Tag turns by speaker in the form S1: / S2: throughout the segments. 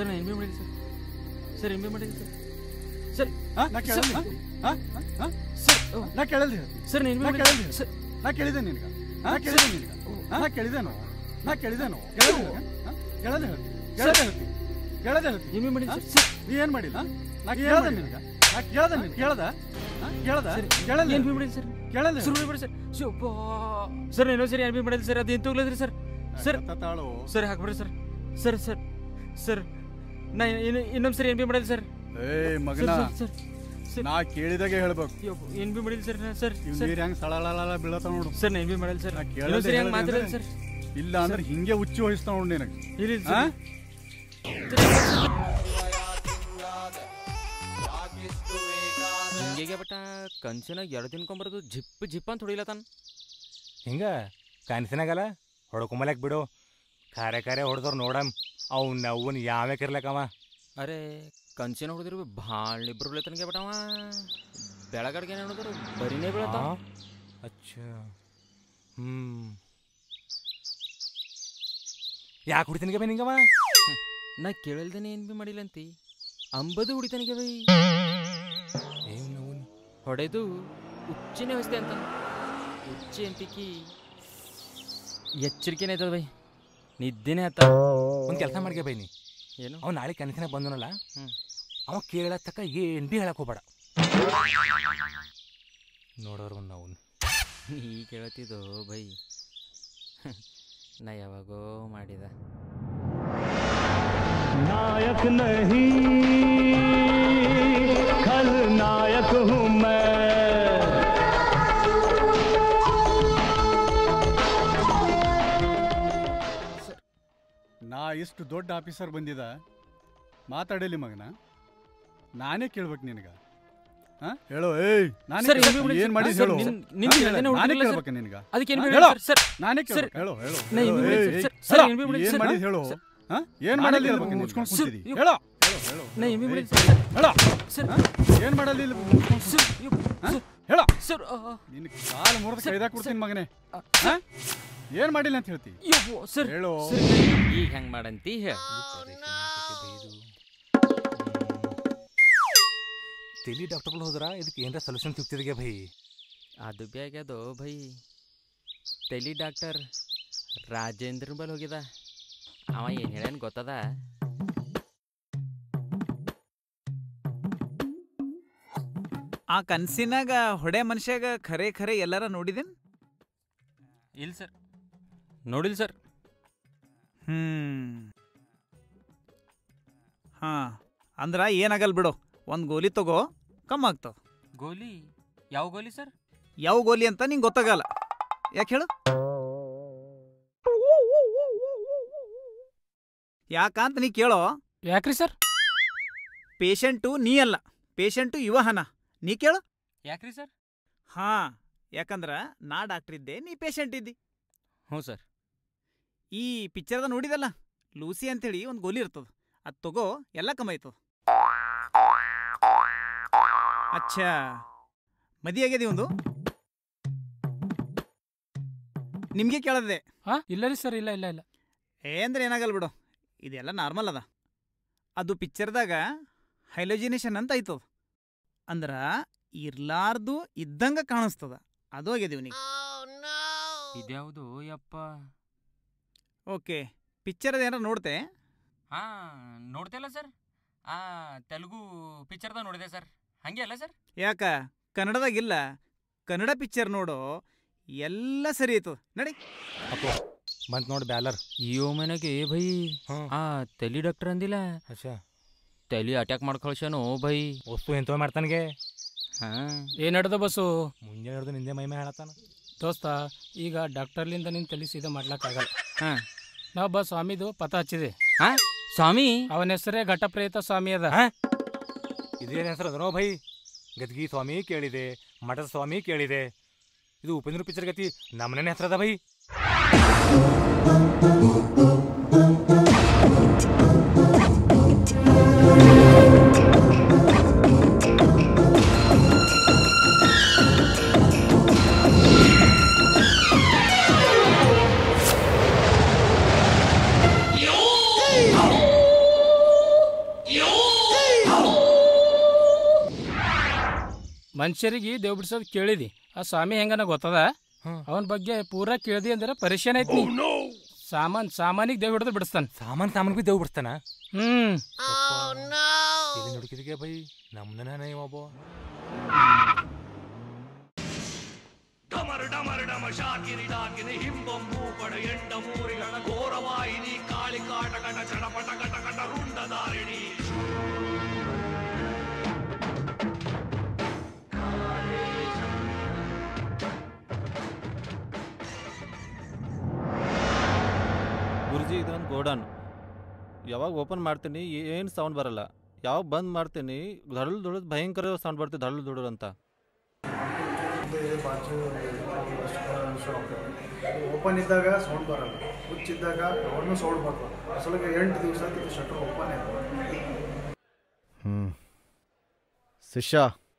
S1: Sir ನಾನು M B ಮಾಡಿಲ್ಲ sir sir M B ಮಾಡಿಲ್ಲ ಸರ್ ಸರ್
S2: ಹಾ ನಾ ಕೇಳಲ್ಲ
S1: ಸರ್,
S2: ಹಾ ಹಾ
S1: ಸರ್ ಓ,
S2: ನಾ ಕೇಳಲ್ಲ
S1: ಸರ್ ನಾನು ಎಂ ಬಿ
S2: ನಾ
S1: ಮಾಡಿಲ್ಲ
S2: ಕೇಳಿದೆ.
S1: ಸರ್
S2: ನಾ ಕೇಳಿದೆ ನಿನ್ಗ ಹಾ ಕೇಳಿದೆ ನಿನ್ಗ ಹಾ ನಾ ಕೇಳಿದೇನು ನಾ ಕೇಳಿದೇನು ಕೇಳದೆ ಕೇಳದೆ ಹೇಳ್ತಿ ಕೇಳದೆ ಹೇಳ್ತಿ ಕೇಳದೆ ಹೇಳ್ತಿ
S1: ಎಂ ಬಿ ಮಾಡಿಲ್ಲ ಸರ್ ಸರ್
S2: ನೀ ಏನ್ ಮಾಡಿಲ್ಲ ನಾ ಕೇಳದೆ ನಿನ್ಗ ನಾ ಕೇಳದೆ ನಿನ್ ಕೇಳದ ಹಾ ಕೇಳದ ಕೇಳಲ್ಲ
S1: ಎಂ ಬಿ ಮಾಡಿಲ್ಲ ಸರ್
S2: ಕೇಳಲ್ಲ
S1: ಸರ್ ಬಿಡಿ ಸರ್ ಶಿವಪ್ಪ ಸರ್ ಇನ್ನೊಂದು ಸರಿ ಎಂ ಬಿ ಮಾಡಿಲ್ಲ ಸರ್ ಅದು ಏನು ತಗೊಳ್ಳದ್ರಿ ಸರ್ ಸರ್
S2: ತಾಳು
S1: ಸರ್ ಹಾಕ್ಬಿಡ್ರಿ ಸರ್ ಸರ್ ಸರ್ ಸರ್ ನಾ ಇನ್ನು- ಇನ್ನೊಂದು ಸರಿ ಎಂ ಬಿ ಮಾಡಿಲ್ಲ ಸರ್
S2: ಏ
S1: ಸರ್
S2: ಮಗನ
S1: ಸರ್ ಸರ್
S2: ನಾ ಕೇಳಿದಾಗೆ ಹೇಳ್ಬೇಕು
S1: ಎಂ ಬಿ ಮಾಡಿಲ್ಲ ಸರ್ ನಾ- ಸರ್
S2: ಇವ್
S1: ಸರ್
S2: ನೀರ್ ಹೆಂಗ್ ಸಳಳ ಬೀಳತಾವ ನೋಡು
S1: ಸರ್ ನಾ ಎಂ ಬಿ ಮಾಡಿಲ್ಲ ಸರ್
S2: ನಾ
S1: ಇನ್ನೊಂದು
S2: ಕೇಳದೆ
S1: ಸರಿ ಹೆಂಗೆ
S2: ಹೇಳಿದ್ರೆ
S1: ಮಾತಾಡಲ್ಲ ಸರ್
S2: ಇಲ್ಲ ಅಂದ್ರೆ ಹಿಂಗೆ ಹುಚ್ಚಿ ವಹಿಸ್ತಾವ ನೋಡು ನಿನಗೆ
S1: ಇಲ್ಲ ಇಲ್ಲ
S2: ಹಾ
S1: ಸರ್ ಹಿಂಗೆ ಬಟ್ಟ ಕಂಚನಾಗ ಎರಡು ತಿನ್ಕೊಂಬರೋದು ಜಿಪ್ ಜಿಪ್ ಅಂತ ಹೊಡಿಲತ್ತಾನ
S3: ಹಿಂಗ ಕನಸಿನಾಗಲ್ಲ ಹೊಡ್ಕೊಂಬಲಕ್ ಬಿಡು ಖಾರೆ ಖಾರೆ ಹೊಡೆದವ್ರು ನೋಡಮ್ ಅವ್ನ ಅವ್ನ ಯಾವ್ಯಾಕ ಇರ್ಲಕ್ಕವ
S1: ಅರೆ ಕಂಚಿನ ಹೊಡೆದಿರು ಭಾಳ ಇಬ್ರು ಬೀಳತನಗೆ ಬಟ್ ಅವ ಬೆಳಗಡ್ಗೆ ಏನು ನೋಡಿದ್ರು ಬರೀನೇ ಬೀಳತ್ತಾವ
S3: ಅಚ್ಚ ಹ್ಮ್ ಯಾಕೆ ಹುಡಿತನಿಗೆ ಬೈ ನಿಂಗವ
S1: ನಾ ಕೇಳಲ್ದೇನೆ ಏನ್ ಬಿ ಮಾಡಿಲ್ಲ ಅಂತಿ ಅಂಬದು ಹೊಡಿತಾನಿಗೆ ಬೈ
S3: ಏನು
S1: ಹೊಡೆದು ಉಚ್ಚಿನೇ ಹೊಸ್ತೆ ಅಂತ ಉಚ್ಚಿ ಅಂತಿಕ್ಕಿ ಎಚ್ಚರಿಕೆನೇ ಆಯ್ತದ ಬೈ ನಿದ್ದೆನೇ ಆತ
S3: ಒಂದು ಕೆಲಸ ಮಾಡ್ಗೆ ಬೈ ನೀ
S1: ಏನು
S3: ಅವ್ ನಾಳೆ ಕನಸಿನಾಗ ಬಂದನಲ್ಲ
S1: ಹ್ಮ್.
S3: ಅವ ಕೇಳತ್ತಕ್ಕ ಏನ್ ಬಿ ಹೇಳಕ್ ಹೋಗ್ಬೇಡ ನೋಡೋರು ನಾವು
S1: ನೀ ಕೇಳತ್ತಿದ್ದು ಬೈ ನಾ ಯಾವಾಗೋ ಮಾಡಿದ
S4: नायक नहीं खलनायक हूँ मैं
S2: ನಾ ಇಷ್ಟು ದೊಡ್ಡ ಆಫೀಸರ್ ಬಂದಿದ ಮಾತಾಡಲಿ ಮಗನ ನಾನೇ ಕೇಳ್ಬೇಕು ನಿನಗ ಹಾ ಹೇಳೋ ಏಯ್ ನಾನೇ
S1: ಸರ್,
S2: ಕೇಳ್ಬೇಕು.
S1: ಎಂ ಬಿ
S2: ಏನ್
S1: ಸರ್,
S2: ಮಾಡಿದ್
S1: ಸರ್,
S2: ಹೇಳು
S1: ನಿನ್- ನಿನ್
S2: ಹಾ,
S1: ಹೇಳ್ದೇನೆ
S2: ನಾನೇ
S1: ಹೊಡ್ದಿಲ್ಲ ಸರ್.
S2: ಕೇಳ್ಬೇಕು ನಿನಗ
S1: ಅದಕ್ಕೆ ಏನು
S2: ಹಾ,
S1: ಬಿ
S2: ಹೇಳು.
S1: ಸರ್
S2: ನಾನೇ
S1: ಸರ್,
S2: ಕೇಳ್ಬೇಕು ಹೇಳು ಹೇಳು
S1: ನಾ
S2: ಹೇಳು,
S1: ಎಂ ಬಿ
S2: ಏಯ್,
S1: ಸರ್,
S2: ಏಯ್,
S1: ಸರ್,
S2: ಹೇಳು.
S1: ಸರ್, ಎಂ ಬಿ
S2: ಏನ್
S1: ಸರ್,
S2: ಮಾಡಿದ್ ಹೇಳು
S1: ಸರ್,
S2: ಹಾ ಏನ್
S1: ನಾನೇ
S2: ಮಾಡಲಿ
S1: ಕೇಳ್ಬೇಕು
S2: ಮುಚ್ಕೊಂಡು
S1: ಸರ್,
S2: ಕೂತಿದಿ
S1: ಇವ್-
S2: ಹೇಳೋ ಹೇಳು ಹೇಳು
S1: ನಾ ಎಂ ಬಿ
S2: ಏಯ್,
S1: ಮಾಡಿಲ್ಲ ಸರ್
S2: ಹೇಳೋ
S1: ಸರ್
S2: ಹಾ? ಏನ್ ಮಾಡಲಿ ಇಲ್ಲಿ ಮುಚ್ಕೊಂಡ್
S1: ಸರ್
S2: ಕೂತಿದಿ?
S1: ಇವ್-
S2: ಹಾ?
S1: ಸರ್,
S2: ಹೇಳೋ
S1: ಸರ್ ಆ, ಆ,
S2: ನಿನ್ ಕಾಲು ಮುರಿದ
S1: ಸರ್,
S2: ಕೈದಾಗ ಕೊಡ್ತೀನಿ ಮಗನೇ
S1: ಆ,
S2: ಹಾ ಏನ್ ಮಾಡಿಲ್ಲ ಅಂತ ಹೇಳ್ತಿ
S1: ಯವ್ವ, ಸರ್
S2: ಹೇಳು
S1: ಸರ್, ಈಗ ಹೆಂಗ್ ಮಾಡಂತಿ ಹೇಳ
S3: ತೆಲಿ ಡಾಕ್ಟರ್ಗಳು ಹೋದ್ರ ಇದಕ್ಕೆ ಏನಾರ ಸೊಲ್ಯೂಷನ್ ಸಿಗ್ತಿದೆ ಭೈ
S1: ಅದು ಬಿ ಆಗ್ಯದೋ ಭೈ ತಲಿ ಡಾಕ್ಟರ್ ರಾಜೇಂದ್ರ ಬಲ್ ಹೋಗಿದ ಅವ ಏನ್ ಹೇಳ್ಯಾನ ಗೊತ್ತದ
S5: ಆ ಕನ್ಸಿನಾಗ ಹೊಡೆ ಮನುಷ್ಯಾಗ ಖರೆ ಖರೆ ಎಲ್ಲಾರ ನೋಡಿದೇನ್
S1: ಇಲ್ಲ ಸರ್ ನೋಡಿಲ್ಲ ಸರ್
S5: ಹ್ಮ್ ಹಾ ಅಂದ್ರ ಏನಾಗಲ್ ಬಿಡು ಒಂದ್ ಗೋಲಿ ತಗೋ ಕಮ್ಮ ಆಗ್ತಾವ
S1: ಗೋಲಿ ಯಾವ ಗೋಲಿ ಸರ್
S5: ಯಾವ ಗೋಲಿ ಅಂತ ನಿಂಗೆ ಗೊತ್ತಾಗಲ್ಲ ಯಾಕೆ ಹೇಳು ಯಾಕಂತ ನೀ ಕೇಳೋ
S6: ಯಾಕ್ರಿ ಸರ್
S5: ಪೇಷಂಟು ನೀ ಅಲ್ಲ ಪೇಷಂಟು ಇವಹನ ನೀ ಕೇಳು
S1: ಯಾಕ್ರಿ ಸರ್
S5: ಹಾ ಯಾಕಂದ್ರ ನಾ ಡಾಕ್ಟರ್ ಇದ್ದೆ ನೀ ಪೇಷಂಟ್ ಇದ್ದಿ
S1: ಹ್ಞೂ ಸರ್
S5: ಈ ಪಿಕ್ಚರ್ದ ನೋಡಿದಲ್ಲ ಲೂಸಿ ಅಂತೇಳಿ ಒಂದು ಗೋಲಿ ಇರ್ತದ ಅದು ತಗೋ ಎಲ್ಲ ಕಮಾಯ್ತದ ಅಚ್ಚಾ ಮದಿ ಆಗ್ಯದಿ ಒಂದು ನಿಮ್ಗೆ ಕೇಳದೆ
S6: ಹಾ ಇಲ್ಲ ರೀ ಸರ್ ಇಲ್ಲ ಇಲ್ಲ ಇಲ್ಲ
S5: ಏ ಅಂದ್ರೆ ಏನಾಗಲ್ಲ ಬಿಡು ಇದೆಲ್ಲ ನಾರ್ಮಲ್ ಅದ ಅದು ಪಿಕ್ಚರ್ದಾಗ ಹೈಲೋಜಿನೇಷನ್ ಅಂತ ಐತದ ಅಂದ್ರ ಇರ್ಲಾರ್ದು ಇದ್ದಂಗ ಕಾಣಿಸ್ತದ ಅದು ಆಗ್ಯದ ಇವನಿಗೆ
S1: ಇದ್ಯಾವುದು ಯಪ್ಪ
S5: ಓಕೆ ಪಿಕ್ಚರ್ ಏನಾರ ನೋಡ್ತೆ
S1: ಹಾ ನೋಡ್ತಿಲ್ಲ ಸರ್ ಆ ತೆಲುಗು ಪಿಕ್ಚರ್ದಾಗ ನೋಡಿದೆ ಸರ್ ಹಂಗೆ ಅಲ್ಲ ಸರ್
S5: ಯಾಕ ಕನ್ನಡದಾಗಿಲ್ಲ ಕನ್ನಡ ಪಿಕ್ಚರ್ ನೋಡು ಎಲ್ಲ ಸರಿ ಆಯ್ತದ ನಡಿ
S3: ಅಪ್ಪೋ ಬಂತ್ ನೋಡಿ ಬ್ಯಾಲರ್
S1: ಅಯ್ಯೋ ಮನೆಗೆ ಭೈ
S3: ಹ್ಮ್.
S1: ಆ ತಲಿ ಡಾಕ್ಟರ್ ಅಂದಿಲ್ಲ
S3: ಅಚ್ಚಾ
S1: ತಲಿ ಅಟ್ಯಾಕ್ ಮಾಡಿ ಕಳ್ಸ್ಯಾನೋ ಭೈ
S3: ವಸ್ತು ಎಂತೋ ಮಾಡ್ತಾನಗೆ
S1: ಹಾ
S6: ಏನ್ ನಡ್ದ ಬಸ್ಸು
S3: ಮುಂಜಾನೆ ಹಿಡ್ದು ನಿಂದೆ ಮೈ ಮೇ ಹೇಳತ್ತಾನ
S6: ದೋಸ್ತ ಈಗ ಡಾಕ್ಟರ್ಲಿಂದ ನಿನ್ ತಲೆ ಸೀದಾ ಮಾಡ್ಲಕ್ಕಾಗಲ್ಲ
S1: ಹಾ
S6: ನಾವೊಬ್ಬ ಸ್ವಾಮಿದು ಪತ ಹಚ್ಚಿದೆ
S1: ಹಾ ಸ್ವಾಮಿ
S6: ಅವನ ಹೆಸರೇ ಘಟಪ್ರೇತ ಸ್ವಾಮಿ ಅದ
S3: ಇದೇನು ಹೆಸರು ಅದನೋ ಭೈ ಗದ್ಗಿ ಸ್ವಾಮಿ ಕೇಳಿದೆ ಮಠದ ಸ್ವಾಮಿ ಕೇಳಿದೆ ಇದು ಉಪೇಂದ್ರ ಪಿಕ್ಚರ್ ಗತಿ ನಮ್ಮನೆ ಹೆಸರದ ಭೈ
S6: ಮನುಷ್ಯರಿಗೆ ದೇವ್ ಬಿಡ್ಸೋದು ಕೇಳಿದಿ ಆ ಸ್ವಾಮಿ ಹೆಂಗನ ಗೊತ್ತದ
S3: ಹ್ಮ್.
S6: ಅವನ ಬಗ್ಗೆ ಪೂರಾ ಕೇಳ್ದಿ ಅಂದ್ರೆ ಪರಿಶಾನ ಐತಿ ನೀ. ಸಾಮಾನ್ ಸಾಮಾನಿಗೆ ದೇವ್ ಹಿಡಿದು ಬಿಡಿಸ್ತಾನ
S3: ಸಾಮಾನ್ ಸಾಮಾನ್ ಬಿ ದೇವ್ ಬಿಡ್ತಾನ
S6: ಹ್ಮ್
S3: ಎಲ್ಲಿ ನುಡುಕಿದಿಗೆ ಬೈ ನಮ್ದನ ಒಬ್ಬ
S7: ಗುರುಜಿ ಇದೊಂದು ಗೋಡನ್ ಯಾವಾಗ ಓಪನ್ ಮಾಡ್ತೀನಿ ಏನು ಸೌಂಡ್ ಬರಲ್ಲ ಯಾವಾಗ ಬಂದ್ ಮಾಡ್ತೀನಿ ಧಡಲ್ ದುಡದ್ ಭಯಂಕರ ಸೌಂಡ್ ಬರ್ತದೆ ಧಡಲ್ ದುಡಲ್ ಅಂತ
S8: ಓಪನ್ ಇದ್ದಾಗ ಸೌಂಡ್ ಬರಲ್ಲ ಹುಚ್ಚಿದ್ದಾಗ ಯಾವಾಗಲೂ ಸೌಂಡ್ ಬರ್ತದೆ ಅಸಲಿಗೆ ಎಂಟು ದಿವಸ ಇದು ಶಟರ್ ಓಪನ್ ಇದೆ
S9: ಹ್ಞೂ ಶಿಷ್ಯ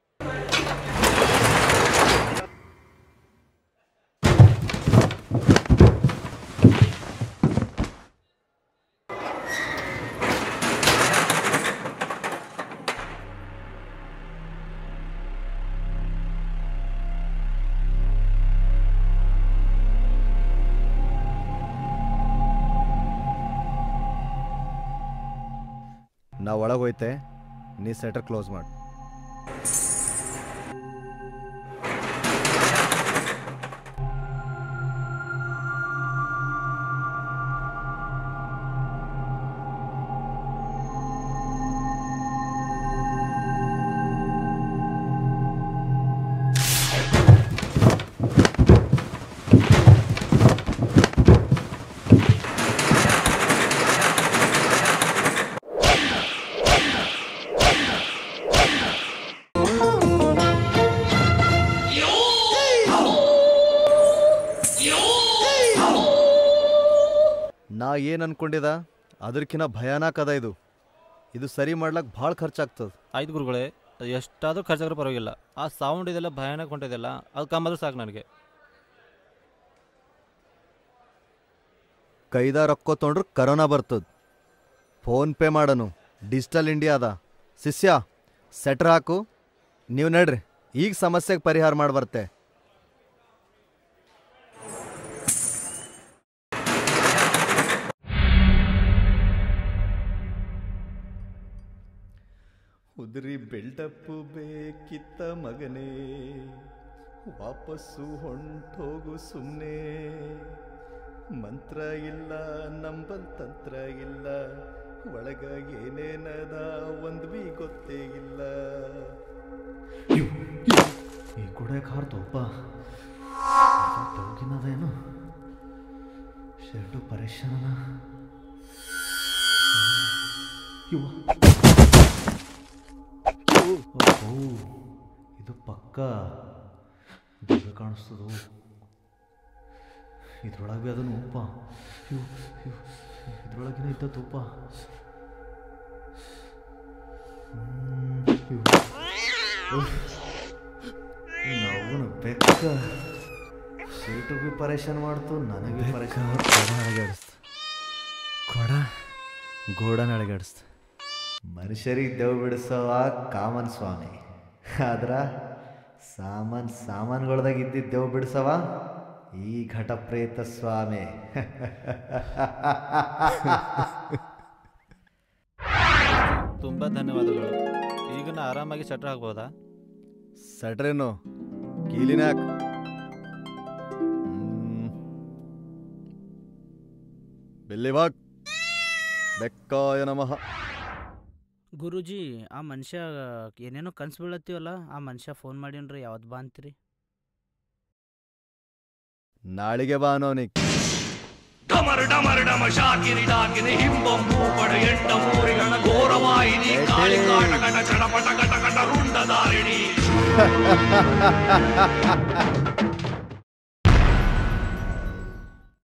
S9: ನಾ ಒಳಗೆ ಹೋಯ್ತೆ ನೀ ಸೆಟರ್ ಕ್ಲೋಸ್ ಮಾಡಿ ನಾ ಏನು ಅನ್ಕೊಂಡಿದ ಅದಕ್ಕಿಂತ ಭಯಾನಕ ಅದ ಇದು ಇದು ಸರಿ ಮಾಡ್ಲಕ್ಕೆ ಭಾಳ ಖರ್ಚಾಗ್ತದೆ
S7: ಆಯ್ತು ಗುರುಗಳೇ ಅದು ಎಷ್ಟಾದರೂ ಖರ್ಚಾದ್ರೂ ಪರವಾಗಿಲ್ಲ ಆ ಸೌಂಡ್ ಇದೆಲ್ಲ ಭಯಾನಕ ಹೊಂಟಿದೆಲ್ಲ ಅದು ಕಮ್ಮಾದ್ರೂ ಸಾಕು ನನಗೆ
S9: ಕೈದ ರೊಕ್ಕ ತೊಗೊಂಡ್ರೆ ಕರೋನಾ ಬರ್ತದೆ ಫೋನ್ ಪೇ ಮಾಡನು ಡಿಜಿಟಲ್ ಇಂಡಿಯಾ ಅದ ಶಿಷ್ಯ ಸೆಟ್ರ್ ಹಾಕು ನೀವು ನಡ್ರಿ ಈಗ ಸಮಸ್ಯೆಗೆ ಪರಿಹಾರ ಮಾಡಿ ಬರ್ತೆ ಉದ್ರಿ ಬಿಲ್ಡಪ್ಪು ಬೇಕಿತ್ತ ಮಗನೇ ವಾಪಸ್ಸು ಹೊಂಟೋಗು ಸುಮ್ಮನೆ ಮಂತ್ರ ಇಲ್ಲ ನಂಬಲ್ ತಂತ್ರ ಇಲ್ಲ ಒಳಗ ಏನೇನದ ಒಂದ್ ಬಿ ಗೊತ್ತೇ ಇಲ್ಲ ಈ ಕುಡಿಯಕ್ಕೆ ಹಾರ್ತೋಪ ಹೋಗಿನದೇನು ಶರ್ಟು ಪರೇಶಾನ ಇವ ಓ ಇದು ಪಕ್ಕ ದಿವ್ಯ ಕಾಣಿಸ್ತದು ಇದ್ರೊಳಗೆ ಭೀ ಅದನ್ನು ಉಪ್ಪ ಇವು ಇವು ಇದ್ರೊಳಗಿನ ಇದ್ದ ತುಪ್ಪ ನಾವು ಬೆಕ್ಕ ಸೀಟು ಬಿ ಪರೇಶಾನ್ ಮಾಡ್ತು ನನಗೆ ಪರೇಶಾನ್ ಕೊಡ ಅಳಗಾಡಿಸ್ತು ಕೊಡ ಗೋಡನ ಅಳಗಾಡಿಸ್ತು ಮನುಷ್ಯರಿಗೆ ದೇವ್ ಬಿಡಿಸೋವ ಕಾಮನ್ ಸ್ವಾಮಿ ಆದ್ರ ಸಾಮಾನ್ ಸಾಮಾನುಗಳ್ದಾಗ ಇದ್ದಿದ್ದು ದೇವ್ ಬಿಡಿಸವ ಈ ಘಟಪ್ರೇತ ಸ್ವಾಮಿ
S7: ತುಂಬ ಧನ್ಯವಾದಗಳು ಈಗ ನಾ ಆರಾಮಾಗಿ ಶಟ್ರ್ ಹಾಕ್ಬೋದಾ
S9: ಸಟ್ರೇನು ಕೀಲಿನಾಕ್ ಬೆಲ್ಲಿವಾಗ್ ಬೆಕ್ಕಾಯ ನಮಃ
S10: ಗುರೂಜಿ ಆ ಮನುಷ್ಯ ಏನೇನೋ ಕನ್ಸು ಬೀಳತ್ತೀವಲ್ಲ ಆ ಮನುಷ್ಯ ಫೋನ್ ಮಾಡೀನ್ರಿ ಯಾವತ್ತು ಬಾ ಅಂತೀರಿ
S9: ನಾಳಿಗೆ ಬಾ ಅನ್ನೋನಿಗ್
S11: ಡಮರ್ ಡಮರ್ ಡಮ ಶಾಕಿರಿ ಡಾಕಿನಿ ಹಿಂಬೊಂಬು ಪಡ ಎಂಟ ಮೂರಿಗಳ ಘೋರವಾಹಿನಿ ಕಾಳಿ ಕಾಟಕಟ ಚಡಪಟ ಕಟಕಟ ರುಂಡದಾರಿಣಿ